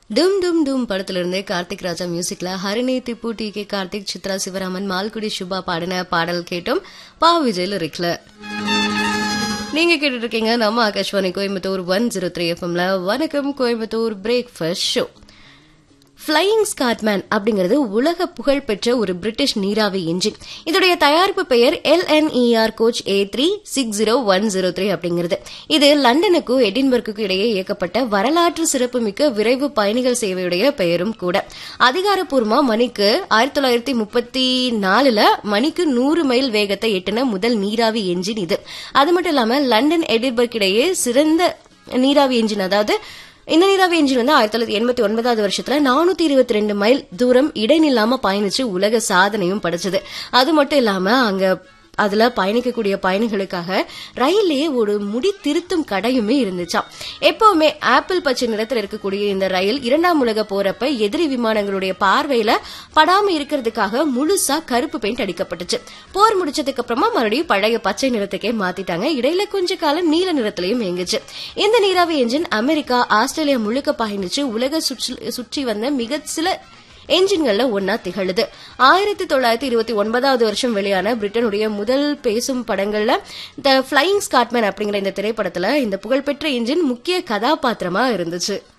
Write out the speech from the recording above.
டும் டும் டும் படத்துல இருந்து கார்த்திக் ராஜா மியூசிக்ல ஹரிணி திப்பு டி கே கார்த்திக் சித்ரா சிவராமன் மால்குடி சுபா பாடின பாடல் கேட்டோம் பா விஜய் லிரிக்ல நீங்க கேட்டுட்டு இருக்கீங்க நம்ம Akashvani Coimbatore one zero three எஃப்எம்ல வணக்கம் Coimbatore breakfast show flying scotsman அப்படிங்கிறது உலக புகழ் பெற்ற ஒரு பிரிட்டிஷ் நீராவி என்ஜின் இதோடைய தயாரிப்பு பெயர் LNER coach A three six zero one zero three அப்படிங்கிறது இது லண்டனுக்கும் எடின்பர்க்குக்கும் இடையே இயக்கப்பட்ட வரலாற்று சிறப்புமிக்க விரைவு பயணிகள் சேவையுடைய பெயரும் கூட அதிகாரப்பூர்வமா மணிக்கு ஆயிரத்தி தொள்ளாயிரத்தி முப்பத்தி நாலுல மணிக்கு நூறு மைல் வேகத்தை எட்டின முதல் நீராவி என்ஜின் இது அது மட்டும் இல்லாம லண்டன் எடின்பர்க் இடையே சிறந்த நீராவி என்ஜின் அதாவது இந்த நீராவி என்ஜின் வந்து ஆயிரத்தி தொள்ளாயிரத்தி எண்பத்தி ஒன்பதாவது வருஷத்துல நானூத்தி இருபத்தி ரெண்டு மைல் தூரம் இடைநில்லாம பயணிச்சு உலக சாதனையும் படைச்சது அது மட்டும் இல்லாம அங்க அதுல பயணிக்கக்கூடிய பயணிகளுக்காக ரயிலே ஒரு முடி திருத்தும் கடையுமே இருந்துச்சாம் எப்பவுமே ஆப்பிள் பச்சை நிறத்தில் இருக்கக்கூடிய இந்த ரயில் இரண்டாம் உலக போறப்ப எதிரி விமானங்களுடைய பார்வையில படாம இருக்கிறதுக்காக முழுசா கருப்பு பெயிண்ட் அடிக்கப்பட்டுச்சு போர் முடிச்சதுக்கு அப்புறமா மறுபடியும் பழைய பச்சை நிறத்துக்கே மாத்திட்டாங்க இடையில கொஞ்ச காலம் நீல நிறத்திலையும் இயங்குச்சு இந்த நீராவி என்ஜின் அமெரிக்கா ஆஸ்திரேலியா முழுக்க பயணிச்சு உலக சுற்றி வந்த மிக சில என்ஜின்கள்ல ஒன்னா திகழுது ஆயிரத்தி தொள்ளாயிரத்தி இருபத்தி ஒன்பதாவது வருஷம் வெளியான பிரிட்டனுடைய முதல் பேசும் படங்கள்ல த பிளையிங் ஸ்காட்மேன் அப்படிங்கிற இந்த திரைப்படத்துல இந்த புகழ்பெற்ற என்ஜின் முக்கிய கதாபாத்திரமா இருந்துச்சு